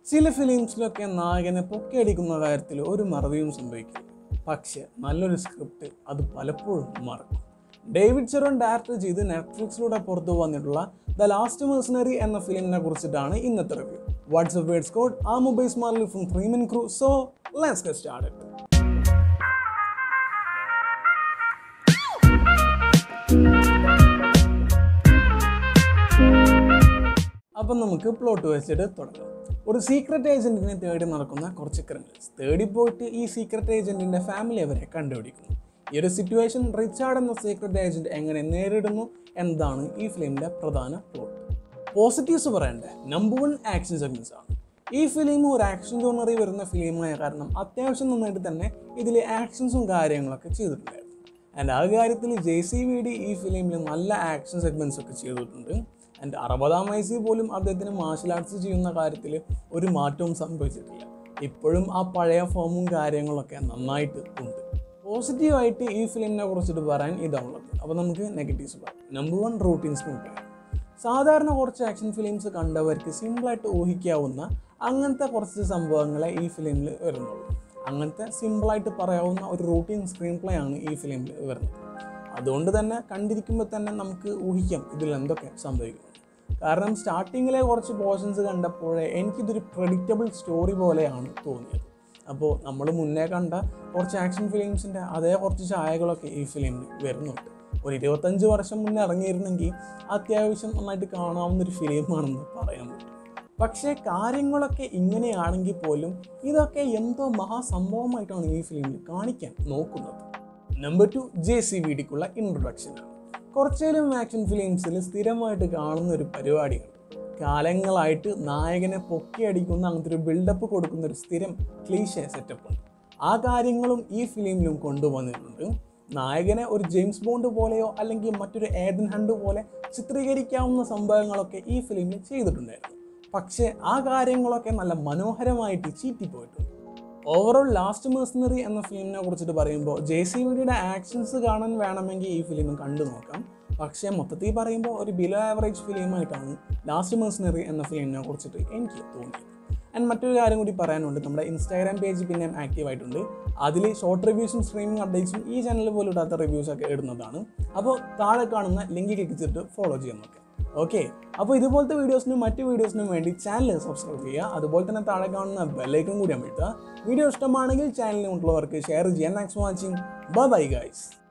ചില ഫിലിംസിലൊക്കെ നായകനെ പൊക്കിയടിക്കുന്ന കാര്യത്തിൽ ഒരു മറവിയും സംഭവിക്കില്ല പക്ഷെ നല്ലൊരു സ്ക്രിപ്റ്റ് അത് പലപ്പോഴും മറക്കും ഡേവിഡ് ചെറോൺ ഡയറക്റ്റ് ചെയ്ത് നെറ്റ്ഫ്ലിക്സിലൂടെ പുറത്തു വന്നിട്ടുള്ള ദ ലാസ്റ്റ് മേഴ്സണറി എന്ന ഫിലിമിനെ കുറിച്ചിട്ടാണ് ഇന്നത്തെ റിവ്യൂ വാട്സ്ആപ്പ് വേർഡ്സ് കോഡ് ആ mobiles Marley from Freeman crew so let's get started അപ്പം നമുക്ക് പ്ലോട്ട് വെച്ചിട്ട് തുടങ്ങാം ഒരു സീക്രട്ട് ഏജന്റിനെ തേടി നടക്കുന്ന കുറച്ച് ക്രിമിനൽസ് തേടി പോയിട്ട് ഈ സീക്രട്ട് ഏജന്റിന്റെ ഫാമിലി അവരെ കണ്ടുപിടിക്കുന്നു ഈ ഒരു സിറ്റുവേഷൻ റിച്ചാർഡ് എന്ന സീക്രട്ട് ഏജന്റ് എങ്ങനെ നേരിടുന്നു എന്നതാണ് ഈ ഫിലിമിന്റെ പ്രധാന പ്ലോട്ട് പോസിറ്റീവ്സ് പറയണ്ടേ നമ്പർ വൺ ആക്ഷൻ സെഗ്മെന്റ്സ് ആണ് ഈ ഫിലിം ഒരു ആക്ഷൻ ജോണറി വരുന്ന ഫിലിമായ കാരണം അത്യാവശ്യം നന്നായിട്ട് തന്നെ ഇതിൽ ആക്ഷൻസും കാര്യങ്ങളൊക്കെ ചെയ്തിട്ടുണ്ടായിരുന്നു ആൻഡ് ആ കാര്യത്തിൽ ജെ സി വി ഡി ഈ ഫിലിമിൽ നല്ല ആക്ഷൻ സെഗ്മെൻറ്റ്സ് ഒക്കെ ചെയ്തിട്ടുണ്ട് ആൻഡ് അറുപതാം വയസ്സിൽ പോലും അദ്ദേഹത്തിന് മാർഷൽ ആർട്സ് ചെയ്യുന്ന കാര്യത്തിൽ ഒരു മാറ്റവും സംഭവിച്ചിട്ടില്ല ഇപ്പോഴും ആ പഴയ ഫോമും കാര്യങ്ങളൊക്കെ നന്നായിട്ട് ഉണ്ട് പോസിറ്റീവായിട്ട് ഈ ഫിലിമിനെ കുറിച്ചിട്ട് പറയാൻ ഇതാണുള്ളത് അപ്പോൾ നമുക്ക് നെഗറ്റീവ്സ് പറയാം number one routine screenplay സാധാരണ കുറച്ച് ആക്ഷൻ ഫിലിംസ് കണ്ടവർക്ക് സിമ്പിളായിട്ട് ഊഹിക്കാവുന്ന അങ്ങനത്തെ കുറച്ച് സംഭവങ്ങളെ ഈ ഫിലിമിൽ വരുന്നുള്ളൂ അങ്ങനത്തെ സിമ്പിളായിട്ട് പറയാവുന്ന ഒരു റൂട്ടീൻ സ്ക്രീൻ പ്ലേ ആണ് ഈ ഫിലിമിൽ വരുന്നത് അതുകൊണ്ട് തന്നെ കണ്ടിരിക്കുമ്പോൾ തന്നെ നമുക്ക് ഊഹിക്കാം ഇതിൽ എന്തൊക്കെ സംഭവിക്കുന്നു കാരണം സ്റ്റാർട്ടിങ്ങിലെ കുറച്ച് പോർഷൻസ് കണ്ടപ്പോഴേ എനിക്കിതൊരു പ്രഡിക്റ്റബിൾ സ്റ്റോറി പോലെയാണ് തോന്നിയത് അപ്പോൾ നമ്മൾ മുന്നേ കണ്ട കുറച്ച് ആക്ഷൻ ഫിലിംസിൻ്റെ അതേ കുറച്ച് ഛായകളൊക്കെ ഈ ഫിലിമിൽ വരുന്നുണ്ട് ഒരു ഇരുപത്തഞ്ച് വർഷം മുന്നേ ഇറങ്ങിയിരുന്നെങ്കിൽ അത്യാവശ്യം നന്നായിട്ട് കാണാവുന്ന ഒരു ഫിലിമാണെന്ന് പറയാൻ പറ്റും പക്ഷേ കാര്യങ്ങളൊക്കെ ഇങ്ങനെയാണെങ്കിൽ പോലും ഇതൊക്കെ എന്തോ മഹാസംഭവമായിട്ടാണ് ഈ ഫിലിമിൽ കാണിക്കാൻ നോക്കുന്നത് number two J C V ഡിക്കുള്ള ഇൻട്രൊഡക്ഷനാണ് കുറച്ചേലും ആക്ഷൻ ഫിലിംസിൽ സ്ഥിരമായിട്ട് കാണുന്ന ഒരു പരിപാടിയാണ് കാലങ്ങളായിട്ട് നായകനെ പൊക്കിയടിക്കുന്ന അങ്ങനത്തെ ഒരു ബിൽഡപ്പ് കൊടുക്കുന്ന ഒരു സ്ഥിരം ക്ലീശ സെറ്റപ്പ് ഉണ്ട് ആ കാര്യങ്ങളും ഈ ഫിലിമിലും കൊണ്ടുവന്നിട്ടുണ്ട് നായകനെ ഒരു ജെയിംസ് ബോണ്ട് പോലെയോ അല്ലെങ്കിൽ മറ്റൊരു ഏദൻ ഹണ്ട് പോലെ ചിത്രീകരിക്കാവുന്ന സംഭവങ്ങളൊക്കെ ഈ ഫിലിമിൽ ചെയ്തിട്ടുണ്ടായിരുന്നു പക്ഷേ ആ കാര്യങ്ങളൊക്കെ നല്ല മനോഹരമായിട്ട് ചീറ്റിപ്പോയിട്ടുണ്ട് ഓവറോൾ ലാസ്റ്റ് മേഴ്സണറി എന്ന ഫിലിമിനെ കുറിച്ചിട്ട് പറയുമ്പോൾ ജെ സി വിഡിയുടെ ആക്ഷൻസ് കാണാൻ വേണമെങ്കിൽ ഈ ഫിലിം കണ്ടു നോക്കാം പക്ഷേ മൊത്തത്തിൽ പറയുമ്പോൾ ഒരു ബിലോ ആവറേജ് ഫിലിമായിട്ടാണ് ലാസ്റ്റ് മേഴ്സണറി എന്ന ഫിലിമിനെ കുറിച്ചിട്ട് എനിക്ക് തോന്നിയത് ആൻഡ് മറ്റൊരു കാര്യം കൂടി പറയാനുണ്ട് നമ്മുടെ ഇൻസ്റ്റാഗ്രാം പേജ് പിന്നെ ആക്റ്റീവ് ആയിട്ടുണ്ട് അതിൽ ഷോർട്ട് റിവ്യൂസും സ്ട്രീമിംഗ് അപ്ഡേറ്റ്സും ഈ ചാനൽ പോലും ഇടാത്ത റിവ്യൂസ് ഒക്കെ ഇടുന്നതാണ് അപ്പോൾ താഴെ കാണുന്ന ലിങ്ക് ക്ലിക്ക് ചെയ്തിട്ട് ഫോളോ ചെയ്യാൻ നോക്കാം ഓക്കെ അപ്പോൾ ഇതുപോലത്തെ വീഡിയോസിനും മറ്റ് വീഡിയോസിനും വേണ്ടി ചാനൽ സബ്സ്ക്രൈബ് ചെയ്യുക അതുപോലെ തന്നെ താഴെ കാണുന്ന ബെല്ലൈക്കും കൂടി അമഴ്ത്തുക വീഡിയോ ഇഷ്ടമാണെങ്കിൽ ചാനലിൽ മറ്റുള്ളവർക്ക് ഷെയർ ചെയ്യാൻ thanks for watching bye bye guys